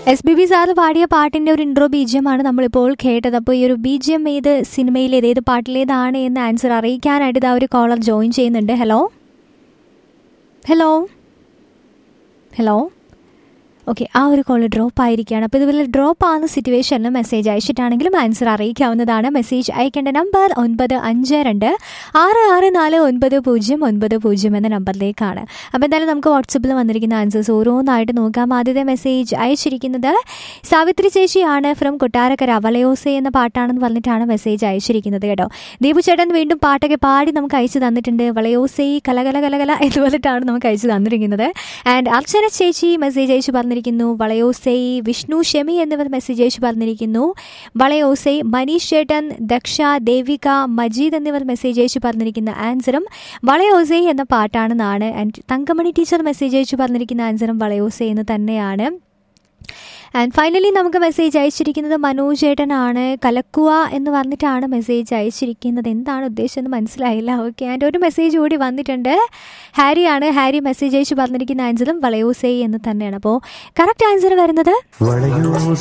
S B B sir പാടിയ പാട്ടിന്റെ ഒരു ഇൻട്രോ ബീജിയമാണ് നമ്മളിപ്പോൾ കേട്ടത് അപ്പോൾ ഈ ഒരു ബീജിയം ഏത് സിനിമയിലേത് ഏത് പാട്ടിലേതാണ് എന്ന് ആൻസർ അറിയിക്കാനായിട്ട് ഇതാ ഒരു കോളർ ജോയിൻ ചെയ്യുന്നുണ്ട് ഹലോ ഹലോ ഹലോ ഓക്കെ ആ ഒരു കോൾ ഡ്രോപ്പ് ആയിരിക്കുകയാണ് അപ്പോൾ ഇതുപോലെ ഡ്രോപ്പ് ആവുന്ന സിറ്റുവേഷനിൽ മെസ്സേജ് അയച്ചിട്ടാണെങ്കിലും ആൻസർ അറിയിക്കാവുന്നതാണ് മെസ്സേജ് അയക്കേണ്ട നമ്പർ ഒൻപത് അഞ്ച് രണ്ട് ആറ് ആറ് നാല് ഒൻപത് പൂജ്യം ഒൻപത് പൂജ്യം എന്ന നമ്പറിലേക്കാണ് അപ്പോൾ എന്തായാലും നമുക്ക് വാട്സപ്പിൽ വന്നിരിക്കുന്ന ആൻസേഴ്സ് ഓരോന്നായിട്ട് നോക്കാം ആദ്യത്തെ മെസ്സേജ് അയച്ചിരിക്കുന്നത് സാവിത്രി ചേച്ചിയാണ് ഫ്രം കൊട്ടാരക്കര വലയോസെ എന്ന പാട്ടാണെന്ന് പറഞ്ഞിട്ടാണ് മെസ്സേജ് അയച്ചിരിക്കുന്നത് കേട്ടോ ദീപു ചേട്ടൻ വീണ്ടും പാട്ടൊക്കെ പാടി നമുക്ക് അയച്ചു തന്നിട്ടുണ്ട് വളയോസെ കലകല കലകല എന്ന് പറഞ്ഞിട്ടാണ് നമുക്ക് അയച്ചു തന്നിരിക്കുന്നത് ആൻഡ് അർച്ചന ചേച്ചി മെസ്സേജ് അയച്ചു പറഞ്ഞിരിക്കുന്നു വളയോസൈ വിഷ്ണു ഷെമി എന്നിവർ മെസ്സേജ് അയച്ചു പറഞ്ഞിരിക്കുന്നു വളയോസൈ മനീഷ് ചേട്ടൻ ദക്ഷ ദേവിക മജീദ് എന്നിവർ മെസ്സേജ് അയച്ചു പറഞ്ഞിരിക്കുന്ന ആൻസറും വളയോസൈ എന്ന പാട്ടാണെന്നാണ് ആൻഡ് തങ്കമണി ടീച്ചർ മെസ്സേജ് അയച്ചു പറഞ്ഞിരിക്കുന്ന ആൻസറും വളയോസൈ എന്ന് തന്നെയാണ് ആൻഡ് ഫൈനലി നമുക്ക് മെസ്സേജ് അയച്ചിരിക്കുന്നത് മനോജ് ചേട്ടനാണ് കലക്കുക എന്ന് പറഞ്ഞിട്ടാണ് മെസ്സേജ് അയച്ചിരിക്കുന്നത് എന്താണ് ഉദ്ദേശം എന്ന് മനസ്സിലായില്ല ഓക്കെ ആൻഡ് ഒരു മെസ്സേജ് കൂടി വന്നിട്ടുണ്ട് ഹാരിയാണ് ഹാരി മെസ്സേജ് അയച്ച് പറഞ്ഞിരിക്കുന്ന ആൻസറും വളയോസൈ എന്ന് തന്നെയാണ് അപ്പോൾ കറക്റ്റ് ആൻസർ വരുന്നത് വളയോ